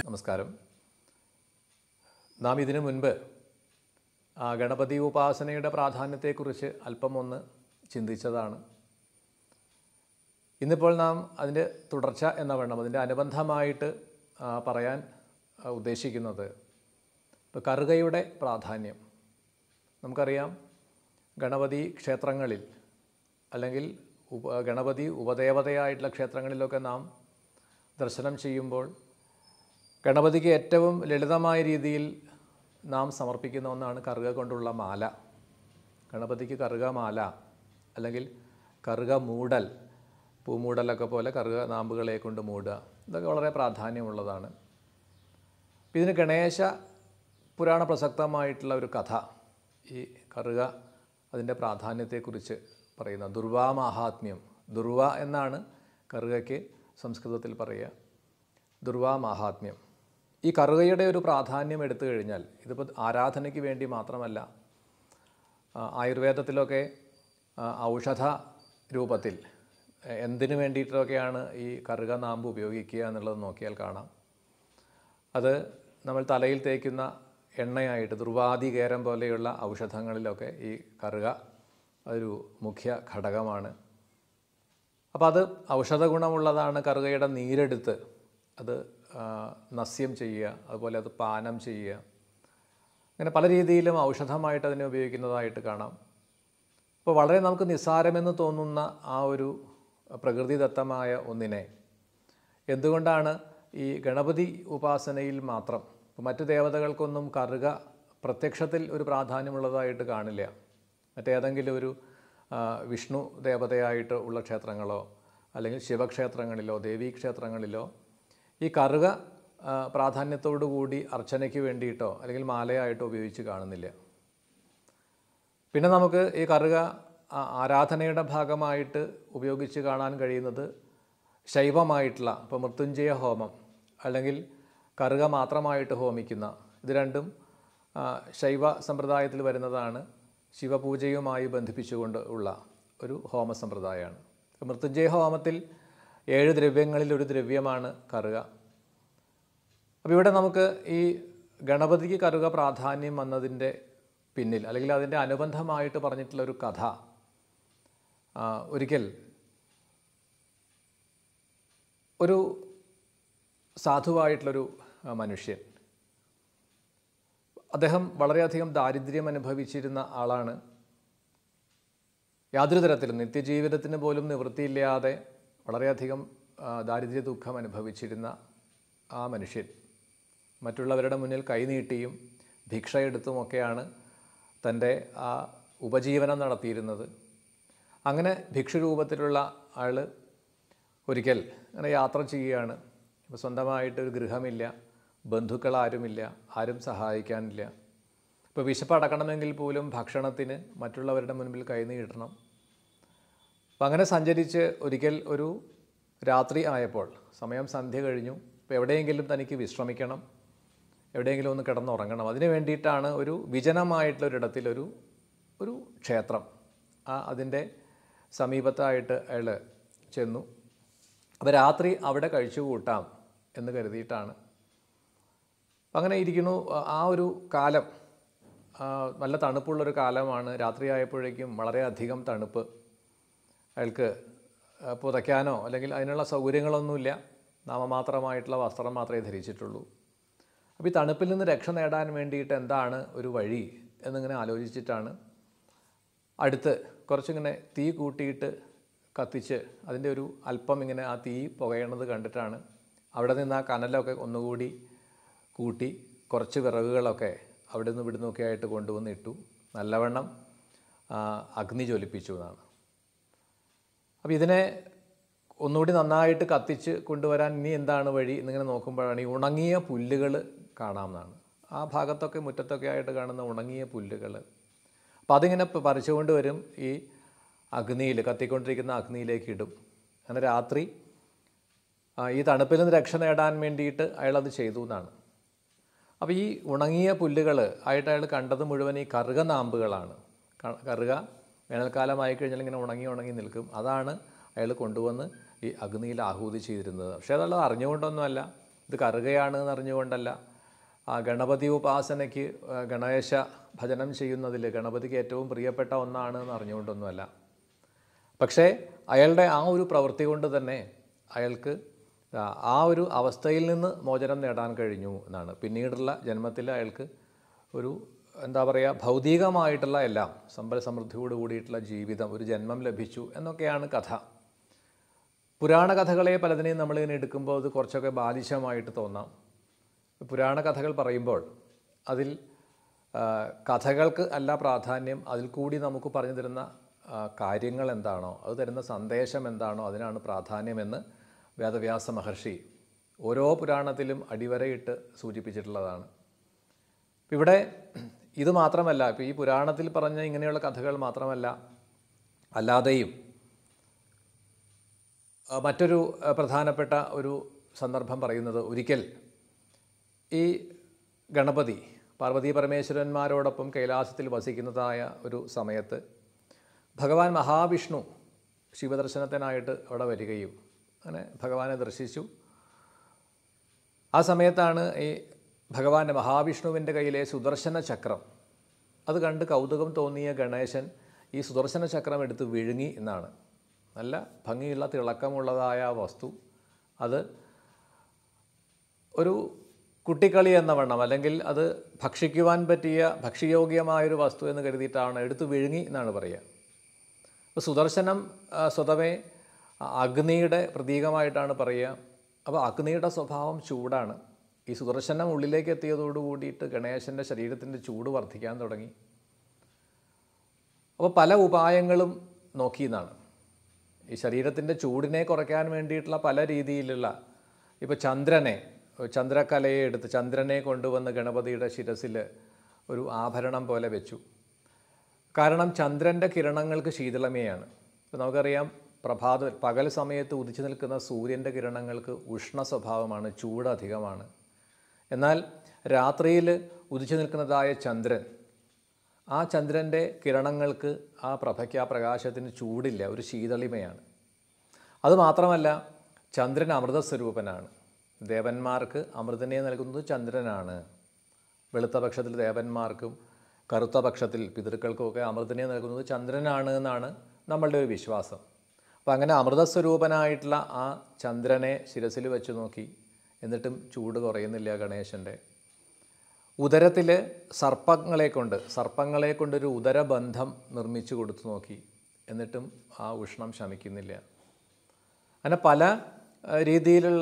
നമസ്കാരം നാം ഇതിനു മുൻപ് ആ, ഗണപതി ഉപാസനയുടെ പ്രാധാന്യത്തെക്കുറിച്ച് അല്പം ഒന്ന് ചിന്തിച്ചതാണ് ഇന്നിപ്പോൾ നാം അതിൻ്റെ തുടർച്ച എന്ന വേണം അതിൻ്റെ അനുബന്ധമായിട്ട് ആ, പറയാൻ ആ, ഉദ്ദേശിക്കുന്നത് ഇപ്പോൾ കറുകയുടെ പ്രാധാന്യം നമുക്കറിയാം ഗണപതി ക്ഷേത്രങ്ങളിൽ അല്ലെങ്കിൽ ഉപ ഗണപതി ഉപദേവതയായിട്ടുള്ള ക്ഷേത്രങ്ങളിലൊക്കെ നാം ദർശനം ചെയ്യുമ്പോൾ ഗണപതിക്ക് ഏറ്റവും ലളിതമായ രീതിയിൽ നാം സമർപ്പിക്കുന്ന ഒന്നാണ് കറുക കൊണ്ടുള്ള മാല ഗണപതിക്ക് കറുക മാല അല്ലെങ്കിൽ കറുക മൂടൽ പൂമൂടലൊക്കെ പോലെ കറുക നാമ്പുകളെ കൊണ്ട് മൂടുക ഇതൊക്കെ വളരെ പ്രാധാന്യമുള്ളതാണ് അപ്പം ഇതിന് ഗണേശ പുരാണ പ്രസക്തമായിട്ടുള്ള ഒരു കഥ ഈ കറുക അതിൻ്റെ പ്രാധാന്യത്തെക്കുറിച്ച് പറയുന്ന ദുർവാ മാഹാത്മ്യം ദുർവ എന്നാണ് കറുകയ്ക്ക് സംസ്കൃതത്തിൽ പറയുക ദുർവാ മാഹാത്മ്യം ഈ കറുകയുടെ ഒരു പ്രാധാന്യം എടുത്തു കഴിഞ്ഞാൽ ഇതിപ്പോൾ ആരാധനയ്ക്ക് വേണ്ടി മാത്രമല്ല ആ, ആയുർവേദത്തിലൊക്കെ ആ, ഔഷധ രൂപത്തിൽ എ, എന്തിനു വേണ്ടിയിട്ടൊക്കെയാണ് ഈ കറുക നാമ്പ് ഉപയോഗിക്കുക എന്നുള്ളത് നോക്കിയാൽ കാണാം അത് നമ്മൾ തലയിൽ തേക്കുന്ന എണ്ണയായിട്ട് ദുർവാദികേരം പോലെയുള്ള ഔഷധങ്ങളിലൊക്കെ ഈ കറുക ഒരു മുഖ്യ ഘടകമാണ് അപ്പോൾ അത് ഔഷധ ഗുണമുള്ളതാണ് കറുകയുടെ നീരെടുത്ത് അത് ആ, നസ്യം ചെയ്യുക അതുപോലെ അത് പാനം ചെയ്യുക അങ്ങനെ പല രീതിയിലും ഔഷധമായിട്ട് അതിനെ ഉപയോഗിക്കുന്നതായിട്ട് കാണാം അപ്പോൾ വളരെ നമുക്ക് നിസ്സാരമെന്ന് തോന്നുന്ന ആ ഒരു പ്രകൃതിദത്തമായ ഒന്നിനെ എന്തുകൊണ്ടാണ് ഈ ഗണപതി ഉപാസനയിൽ മാത്രം ഇപ്പോൾ മറ്റു ദേവതകൾക്കൊന്നും കറുക പ്രത്യക്ഷത്തിൽ ഒരു പ്രാധാന്യമുള്ളതായിട്ട് കാണില്ല മറ്റേതെങ്കിലും ഒരു ആ, വിഷ്ണു ദേവതയായിട്ട് ഉള്ള ക്ഷേത്രങ്ങളോ അല്ലെങ്കിൽ ശിവക്ഷേത്രങ്ങളിലോ ദേവീക്ഷേത്രങ്ങളിലോ ഈ കറുക ആ, പ്രാധാന്യത്തോടു കൂടി അർച്ചനയ്ക്ക് വേണ്ടിയിട്ടോ അല്ലെങ്കിൽ മാലയായിട്ടോ ഉപയോഗിച്ച് കാണുന്നില്ല പിന്നെ നമുക്ക് ഈ കറുക ആ, ആരാധനയുടെ ഭാഗമായിട്ട് ഉപയോഗിച്ച് കാണാൻ കഴിയുന്നത് ശൈവമായിട്ടുള്ള ഇപ്പോൾ മൃത്യുഞ്ജയ ഹോമം അല്ലെങ്കിൽ കറുക മാത്രമായിട്ട് ഹോമിക്കുന്ന ഇത് രണ്ടും ആ, ശൈവ സമ്പ്രദായത്തിൽ വരുന്നതാണ് ശിവപൂജയുമായി ബന്ധിപ്പിച്ചുകൊണ്ട് ഉള്ള ഒരു ഹോമ സമ്പ്രദായമാണ് ഇപ്പോൾ മൃത്യുഞ്ജയ ഹോമത്തിൽ ഏഴ് ദ്രവ്യങ്ങളിൽ ഒരു ദ്രവ്യമാണ് കറുക അപ്പോൾ ഇവിടെ നമുക്ക് ഈ ഗണപതിക്ക് കറുക പ്രാധാന്യം വന്നതിൻ്റെ പിന്നിൽ അല്ലെങ്കിൽ അതിൻ്റെ അനുബന്ധമായിട്ട് പറഞ്ഞിട്ടുള്ള ഒരു കഥ ആ, ഒരിക്കൽ ഒരു സാധുവായിട്ടുള്ളൊരു ആ, മനുഷ്യൻ അദ്ദേഹം വളരെയധികം ദാരിദ്ര്യം അനുഭവിച്ചിരുന്ന ആളാണ് യാതൊരു തരത്തിലും നിത്യജീവിതത്തിന് പോലും നിവൃത്തിയില്ലാതെ വളരെയധികം ആ, ദാരിദ്ര്യ ദുഃഖം അനുഭവിച്ചിരുന്ന ആ മനുഷ്യൻ മറ്റുള്ളവരുടെ മുന്നിൽ കൈനീട്ടിയും ഭിക്ഷയെടുത്തുമൊക്കെയാണ് തൻ്റെ ആ ഉപജീവനം നടത്തിയിരുന്നത് അങ്ങനെ ഭിക്ഷുരൂപത്തിലുള്ള ആൾ ഒരിക്കൽ അങ്ങനെ യാത്ര ചെയ്യുകയാണ് ഇപ്പോൾ സ്വന്തമായിട്ടൊരു ഗൃഹമില്ല ബന്ധുക്കൾ ആരുമില്ല ആരും സഹായിക്കാനില്ല ഇപ്പോൾ വിശപ്പ് അടക്കണമെങ്കിൽ പോലും ഭക്ഷണത്തിന് മറ്റുള്ളവരുടെ മുൻപിൽ കൈനീട്ടണം അപ്പം അങ്ങനെ സഞ്ചരിച്ച് ഒരിക്കൽ ഒരു രാത്രി ആയപ്പോൾ സമയം സന്ധ്യ കഴിഞ്ഞു ഇപ്പോൾ എവിടെയെങ്കിലും തനിക്ക് വിശ്രമിക്കണം എവിടെയെങ്കിലും ഒന്ന് കിടന്നുറങ്ങണം അതിന് വേണ്ടിയിട്ടാണ് ഒരു വിജനമായിട്ടുള്ള ഒരിടത്തിലൊരു ഒരു ക്ഷേത്രം ആ അതിൻ്റെ സമീപത്തായിട്ട് അയാൾ ചെന്നു അപ്പോൾ രാത്രി അവിടെ കഴിച്ചു കൂട്ടാം എന്ന് കരുതിയിട്ടാണ് അപ്പം അങ്ങനെ ഇരിക്കുന്നു ആ- ആ ഒരു കാലം ആ, നല്ല തണുപ്പുള്ളൊരു കാലമാണ് രാത്രിയായപ്പോഴേക്കും വളരെയധികം തണുപ്പ് അയാൾക്ക് ആ, പുതയ്ക്കാനോ അല്ലെങ്കിൽ അതിനുള്ള സൗകര്യങ്ങളൊന്നുമില്ല നാമമാത്രമായിട്ടുള്ള വസ്ത്രം മാത്രമേ ധരിച്ചിട്ടുള്ളൂ അപ്പോൾ ഈ തണുപ്പിൽ നിന്ന് രക്ഷ നേടാൻ വേണ്ടിയിട്ട് എന്താണ് ഒരു വഴി എന്നിങ്ങനെ ആലോചിച്ചിട്ടാണ് അടുത്ത് കുറച്ചിങ്ങനെ തീ കൂട്ടിയിട്ട് കത്തിച്ച് അതിൻ്റെ ഒരു അല്പം ഇങ്ങനെ ആ തീ പുകയണത് കണ്ടിട്ടാണ് അവിടെ നിന്ന് ആ കനലൊക്കെ ഒന്നുകൂടി കൂട്ടി കുറച്ച് വിറകുകളൊക്കെ അവിടെ നിന്ന് ഇവിടുന്നൊക്കെ ആയിട്ട് കൊണ്ടുവന്ന് ഇട്ടു നല്ലവണ്ണം ആ, അഗ്നി ജ്വലിപ്പിച്ചു എന്നാണ് അപ്പോൾ ഇതിനെ ഒന്നുകൂടി നന്നായിട്ട് കത്തിച്ച് കൊണ്ടുവരാൻ ഇനി എന്താണ് വഴി എന്നിങ്ങനെ നോക്കുമ്പോഴാണ് ഈ ഉണങ്ങിയ പുല്ലുകൾ കാണാമെന്നാണ് ആ ഭാഗത്തൊക്കെ മുറ്റത്തൊക്കെ ആയിട്ട് കാണുന്ന ഉണങ്ങിയ പുല്ലുകൾ അപ്പം അതിങ്ങനെ പ- പറിച്ചുകൊണ്ട് വരും ഈ അഗ്നിയിൽ കത്തിക്കൊണ്ടിരിക്കുന്ന അഗ്നിയിലേക്ക് ഇടും അങ്ങനെ രാത്രി ആ, ഈ തണുപ്പിൽ നിന്ന് രക്ഷ നേടാൻ വേണ്ടിയിട്ട് അയാളത് ചെയ്തു എന്നാണ് അപ്പോൾ ഈ ഉണങ്ങിയ പുല്ലുകൾ ആയിട്ട് അയാൾ കണ്ടത് മുഴുവൻ ഈ കറുക നാമ്പുകളാണ് ക- കറുക വേനൽക്കാലമായി കഴിഞ്ഞാൽ ഇങ്ങനെ ഉണങ്ങി ഉണങ്ങി നിൽക്കും അതാണ് അയാൾ കൊണ്ടുവന്ന് ഈ അഗ്നിയിൽ ആഹൂതി ചെയ്തിരുന്നത് പക്ഷേ അതുള്ളത് അറിഞ്ഞുകൊണ്ടൊന്നുമല്ല ഇത് കറുകയാണ് എന്നറിഞ്ഞുകൊണ്ടല്ല ആ ഗണപതി ഉപാസനയ്ക്ക് ആ, ഗണേശ ഭജനം ചെയ്യുന്നതിൽ ഗണപതിക്ക് ഏറ്റവും പ്രിയപ്പെട്ട ഒന്നാണ് എന്ന് അറിഞ്ഞുകൊണ്ടൊന്നുമല്ല പക്ഷേ അയാളുടെ ആ ഒരു പ്രവൃത്തി കൊണ്ട് തന്നെ അയാൾക്ക് ആ, ആ ഒരു അവസ്ഥയിൽ നിന്ന് മോചനം നേടാൻ കഴിഞ്ഞു എന്നാണ് പിന്നീടുള്ള ജന്മത്തിൽ അയാൾക്ക് ഒരു എന്താ പറയുക ഭൗതികമായിട്ടുള്ള എല്ലാം സമ്പൽ സമൃദ്ധിയോട് കൂടിയിട്ടുള്ള ജീവിതം ഒരു ജന്മം ലഭിച്ചു എന്നൊക്കെയാണ് കഥ പുരാണ കഥകളെ പലതിനെയും നമ്മളിങ്ങനെ എടുക്കുമ്പോൾ അത് കുറച്ചൊക്കെ ബാലിശമായിട്ട് തോന്നാം പുരാണ കഥകൾ പറയുമ്പോൾ അതിൽ ആ, കഥകൾക്ക് അല്ല പ്രാധാന്യം അതിൽ കൂടി നമുക്ക് പറഞ്ഞു തരുന്ന ആ, കാര്യങ്ങൾ എന്താണോ അത് തരുന്ന സന്ദേശം എന്താണോ അതിനാണ് പ്രാധാന്യമെന്ന് വേദവ്യാസ മഹർഷി ഓരോ പുരാണത്തിലും അടിവരയിട്ട് സൂചിപ്പിച്ചിട്ടുള്ളതാണ് ഇപ്പം ഇവിടെ ഇത് മാത്രമല്ല ഇപ്പോൾ ഈ പുരാണത്തിൽ പറഞ്ഞ ഇങ്ങനെയുള്ള കഥകൾ മാത്രമല്ല അല്ലാതെയും ആ, മറ്റൊരു ആ, പ്രധാനപ്പെട്ട ഒരു സന്ദർഭം പറയുന്നത് ഒരിക്കൽ ഈ ഗണപതി പാർവതി പരമേശ്വരന്മാരോടൊപ്പം കൈലാസത്തിൽ വസിക്കുന്നതായ ഒരു സമയത്ത് ഭഗവാൻ മഹാവിഷ്ണു ശിവദർശനത്തിനായിട്ട് അവിടെ വരികയും അങ്ങനെ ഭഗവാനെ ദർശിച്ചു ആ സമയത്താണ് ഈ ഭഗവാന്റെ മഹാവിഷ്ണുവിൻ്റെ കയ്യിലെ സുദർശന ചക്രം അത് കണ്ട് കൗതുകം തോന്നിയ ഗണേശൻ ഈ സുദർശന ചക്രം എടുത്ത് വിഴുങ്ങി എന്നാണ് നല്ല ഭംഗിയുള്ള തിളക്കമുള്ളതായ ആ വസ്തു അത് ഒരു കുട്ടിക്കളി എന്ന വണ്ണം അല്ലെങ്കിൽ അത് ഭക്ഷിക്കുവാൻ പറ്റിയ ഭക്ഷ്യയോഗ്യമായൊരു വസ്തു എന്ന് കരുതിയിട്ടാണ് എടുത്ത് വിഴുങ്ങി എന്നാണ് പറയുക അപ്പോൾ സുദർശനം ആ, സ്വതവേ അഗ്നിയുടെ പ്രതീകമായിട്ടാണ് പറയുക അപ്പോൾ അഗ്നിയുടെ സ്വഭാവം ചൂടാണ് ഈ സുദർശനം ഉള്ളിലേക്ക് എത്തിയതോടു കൂടിയിട്ട് ഗണേശൻ്റെ ശരീരത്തിൻ്റെ ചൂട് വർദ്ധിക്കാൻ തുടങ്ങി അപ്പോൾ പല ഉപായങ്ങളും നോക്കിയെന്നാണ് ഈ ശരീരത്തിൻ്റെ ചൂടിനെ കുറയ്ക്കാൻ വേണ്ടിയിട്ടുള്ള പല രീതിയിലുള്ള ഇപ്പോൾ ചന്ദ്രനെ ചന്ദ്രക്കലയെ എടുത്ത് ചന്ദ്രനെ കൊണ്ടുവന്ന് ഗണപതിയുടെ ശിരസിൽ ഒരു ആഭരണം പോലെ വെച്ചു കാരണം ചന്ദ്രൻ്റെ കിരണങ്ങൾക്ക് ശീതളമയാണ് ഇപ്പം നമുക്കറിയാം പ്രഭാത പകൽ സമയത്ത് ഉദിച്ചു നിൽക്കുന്ന സൂര്യൻ്റെ കിരണങ്ങൾക്ക് ഉഷ്ണ സ്വഭാവമാണ് ചൂട് അധികമാണ് എന്നാൽ രാത്രിയിൽ ഉദിച്ചു നിൽക്കുന്നതായ ചന്ദ്രൻ ആ ചന്ദ്രൻ്റെ കിരണങ്ങൾക്ക് ആ പ്രഭയ്ക്ക് ആ പ്രകാശത്തിന് ചൂടില്ല ഒരു ശീതളിമയാണ് അതുമാത്രമല്ല ചന്ദ്രൻ അമൃതസ്വരൂപനാണ് ദേവന്മാർക്ക് അമൃതനെ നൽകുന്നത് ചന്ദ്രനാണ് വെളുത്ത പക്ഷത്തിൽ ദേവന്മാർക്കും കറുത്ത പക്ഷത്തിൽ പിതൃക്കൾക്കുമൊക്കെ അമൃതനെ നൽകുന്നത് ചന്ദ്രനാണ് എന്നാണ് നമ്മളുടെ ഒരു വിശ്വാസം അപ്പോൾ അങ്ങനെ അമൃതസ്വരൂപനായിട്ടുള്ള ആ ചന്ദ്രനെ ശിരസിൽ വെച്ച് നോക്കി എന്നിട്ടും ചൂട് കുറയുന്നില്ല ഗണേശൻ്റെ ഉദരത്തിൽ സർപ്പങ്ങളെ കൊണ്ട് സർപ്പങ്ങളെ കൊണ്ടൊരു ഉദരബന്ധം നിർമ്മിച്ചു കൊടുത്തു നോക്കി എന്നിട്ടും ആ ഉഷ്ണം ശമിക്കുന്നില്ല അങ്ങനെ പല ആ, രീതിയിലുള്ള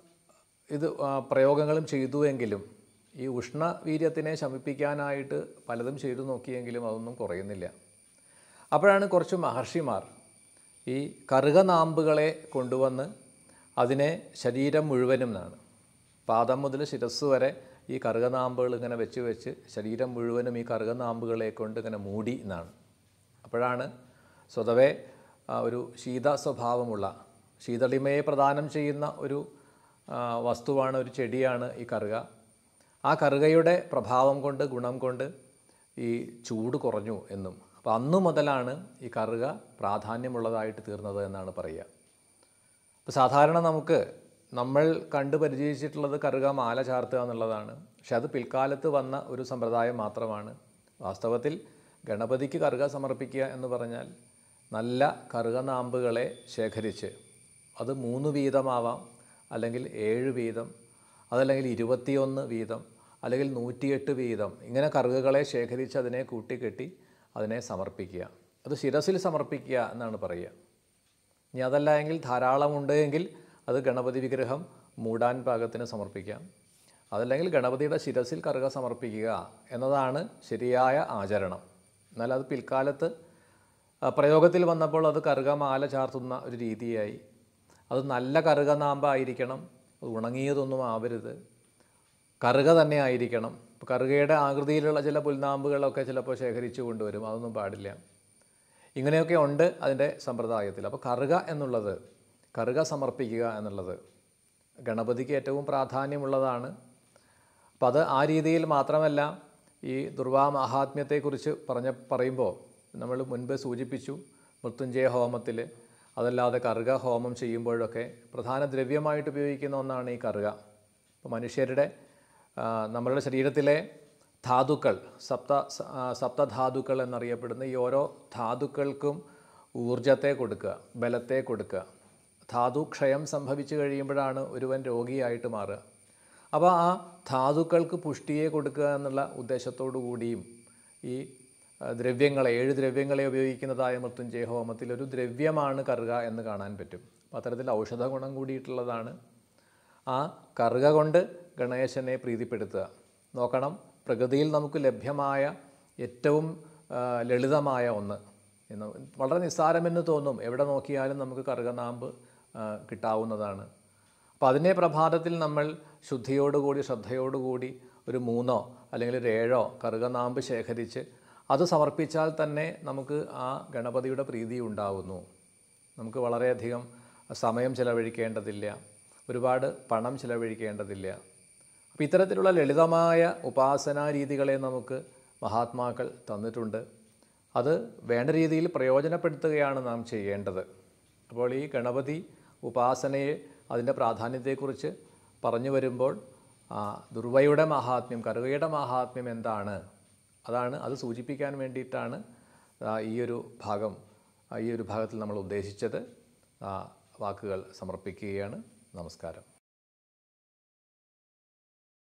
ഇത് ആ, പ്രയോഗങ്ങളും ചെയ്തുവെങ്കിലും ഈ ഉഷ്ണവീര്യത്തിനെ ശമിപ്പിക്കാനായിട്ട് പലതും ചെയ്തു നോക്കിയെങ്കിലും അതൊന്നും കുറയുന്നില്ല അപ്പോഴാണ് കുറച്ച് മഹർഷിമാർ ഈ കറുകനാമ്പുകളെ കൊണ്ടുവന്ന് അതിനെ ശരീരം മുഴുവനും എന്നാണ് പാദം മുതൽ ശിരസ് വരെ ഈ കറുകനാമ്പുകൾ ഇങ്ങനെ വെച്ച് വെച്ച് ശരീരം മുഴുവനും ഈ കറുകനാമ്പുകളെ കൊണ്ട് ഇങ്ങനെ മൂടി എന്നാണ് അപ്പോഴാണ് സ്വതവേ ആ, ഒരു ശീത സ്വഭാവമുള്ള ശീതളിമയെ പ്രദാനം ചെയ്യുന്ന ഒരു ആ, വസ്തുവാണ് ഒരു ചെടിയാണ് ഈ കറുക ആ കറുകയുടെ പ്രഭാവം കൊണ്ട് ഗുണം കൊണ്ട് ഈ ചൂട് കുറഞ്ഞു എന്നും അപ്പോൾ അന്നു മുതലാണ് ഈ കറുക പ്രാധാന്യമുള്ളതായിട്ട് തീർന്നത് എന്നാണ് പറയുക ഇപ്പോൾ സാധാരണ നമുക്ക് നമ്മൾ കണ്ടു പരിചയിച്ചിട്ടുള്ളത് കറുക മാല ചാർത്തുക എന്നുള്ളതാണ് പക്ഷെ അത് പിൽക്കാലത്ത് വന്ന ഒരു സമ്പ്രദായം മാത്രമാണ് വാസ്തവത്തിൽ ഗണപതിക്ക് കറുക സമർപ്പിക്കുക എന്ന് പറഞ്ഞാൽ നല്ല കറുകനാമ്പുകളെ ശേഖരിച്ച് അത് മൂന്ന് വീതമാവാം അല്ലെങ്കിൽ ഏഴ് വീതം അതല്ലെങ്കിൽ ഇരുപത്തിയൊന്ന് വീതം അല്ലെങ്കിൽ നൂറ്റിയെട്ട് വീതം ഇങ്ങനെ കറുകകളെ ശേഖരിച്ച് അതിനെ കൂട്ടിക്കെട്ടി അതിനെ സമർപ്പിക്കുക അത് ശിരസിൽ സമർപ്പിക്കുക എന്നാണ് പറയുക ഇനി അതല്ല എങ്കിൽ ധാരാളമുണ്ട് എങ്കിൽ അത് ഗണപതി വിഗ്രഹം മൂടാൻ പാകത്തിന് സമർപ്പിക്കാം അതല്ലെങ്കിൽ ഗണപതിയുടെ ശിരസിൽ കറുക സമർപ്പിക്കുക എന്നതാണ് ശരിയായ ആചരണം എന്നാൽ അത് പിൽക്കാലത്ത് ആ, പ്രയോഗത്തിൽ വന്നപ്പോൾ അത് കറുക മാല ചാർത്തുന്ന ഒരു രീതിയായി അത് നല്ല കറുക നാമ്പായിരിക്കണം അത് ഉണങ്ങിയതൊന്നും ആവരുത് കറുക തന്നെ ആയിരിക്കണം ഇപ്പോൾ കറുകയുടെ ആകൃതിയിലുള്ള ചില പുൽനാമ്പുകളൊക്കെ ചിലപ്പോൾ ശേഖരിച്ചു കൊണ്ടുവരും അതൊന്നും പാടില്ല ഇങ്ങനെയൊക്കെ ഉണ്ട് അതിൻ്റെ സമ്പ്രദായത്തിൽ അപ്പോൾ കറുക എന്നുള്ളത് കറുക സമർപ്പിക്കുക എന്നുള്ളത് ഗണപതിക്ക് ഏറ്റവും പ്രാധാന്യമുള്ളതാണ് അപ്പോൾ അത് ആ രീതിയിൽ മാത്രമല്ല ഈ ദുർവാ മഹാത്മ്യത്തെക്കുറിച്ച് പറഞ്ഞ പറയുമ്പോൾ നമ്മൾ മുൻപ് സൂചിപ്പിച്ചു മൃത്യുഞ്ജയ ഹോമത്തിൽ അതല്ലാതെ കറുക ഹോമം ചെയ്യുമ്പോഴൊക്കെ പ്രധാന ദ്രവ്യമായിട്ട് ഉപയോഗിക്കുന്ന ഒന്നാണ് ഈ കറുക അപ്പോൾ മനുഷ്യരുടെ ആ, നമ്മളുടെ ശരീരത്തിലെ ധാതുക്കൾ സപ്ത സ- ആ, സപ്തധാതുക്കൾ എന്നറിയപ്പെടുന്ന ഈ ഓരോ ധാതുക്കൾക്കും ഊർജത്തെ കൊടുക്കുക ബലത്തെ കൊടുക്കുക ധാതുക്ഷയം സംഭവിച്ചു കഴിയുമ്പോഴാണ് ഒരുവൻ രോഗിയായിട്ട് മാറുക അപ്പോൾ ആ ധാതുക്കൾക്ക് പുഷ്ടിയെ കൊടുക്കുക എന്നുള്ള ഉദ്ദേശത്തോടു കൂടിയും ഈ ആ, ദ്രവ്യങ്ങളെ ഏഴ് ദ്രവ്യങ്ങളെ ഉപയോഗിക്കുന്നതായ മൃത്യുഞ്ജയ ഹോമത്തിൽ ഒരു ദ്രവ്യമാണ് കറുക എന്ന് കാണാൻ പറ്റും അപ്പോൾ അത്തരത്തിൽ ഔഷധ ഗുണം കൂടിയിട്ടുള്ളതാണ് ആ കറുക കൊണ്ട് ഗണേശനെ പ്രീതിപ്പെടുത്തുക നോക്കണം പ്രകൃതിയിൽ നമുക്ക് ലഭ്യമായ ഏറ്റവും ആ, ലളിതമായ ഒന്ന് എന്ന് വളരെ നിസ്സാരമെന്ന് തോന്നും എവിടെ നോക്കിയാലും നമുക്ക് കറുകനാമ്പ് ആ, കിട്ടാവുന്നതാണ് അപ്പോൾ അതിനെ പ്രഭാതത്തിൽ നമ്മൾ ശുദ്ധിയോടുകൂടി ശ്രദ്ധയോടുകൂടി ഒരു മൂന്നോ അല്ലെങ്കിൽ ഒരു ഏഴോ കറുകനാമ്പ് ശേഖരിച്ച് അത് സമർപ്പിച്ചാൽ തന്നെ നമുക്ക് ആ ഗണപതിയുടെ പ്രീതി ഉണ്ടാവുന്നു നമുക്ക് വളരെയധികം സമയം ചിലവഴിക്കേണ്ടതില്ല ഒരുപാട് പണം ചിലവഴിക്കേണ്ടതില്ല അപ്പോൾ ഇത്തരത്തിലുള്ള ലളിതമായ ഉപാസനാ രീതികളെ നമുക്ക് മഹാത്മാക്കൾ തന്നിട്ടുണ്ട് അത് വേണ്ട രീതിയിൽ പ്രയോജനപ്പെടുത്തുകയാണ് നാം ചെയ്യേണ്ടത് അപ്പോൾ ഈ ഗണപതി ഉപാസനയെ അതിൻ്റെ പ്രാധാന്യത്തെക്കുറിച്ച് പറഞ്ഞു വരുമ്പോൾ ആ, ദുർവയുടെ മഹാത്മ്യം കറുകയുടെ മഹാത്മ്യം എന്താണ് അതാണ് അത് സൂചിപ്പിക്കാൻ വേണ്ടിയിട്ടാണ് ആ, ഈ ഒരു ഭാഗം ആ, ഈ ഒരു ഭാഗത്തിൽ നമ്മൾ ഉദ്ദേശിച്ചത് ആ, വാക്കുകൾ സമർപ്പിക്കുകയാണ് നമസ്കാരം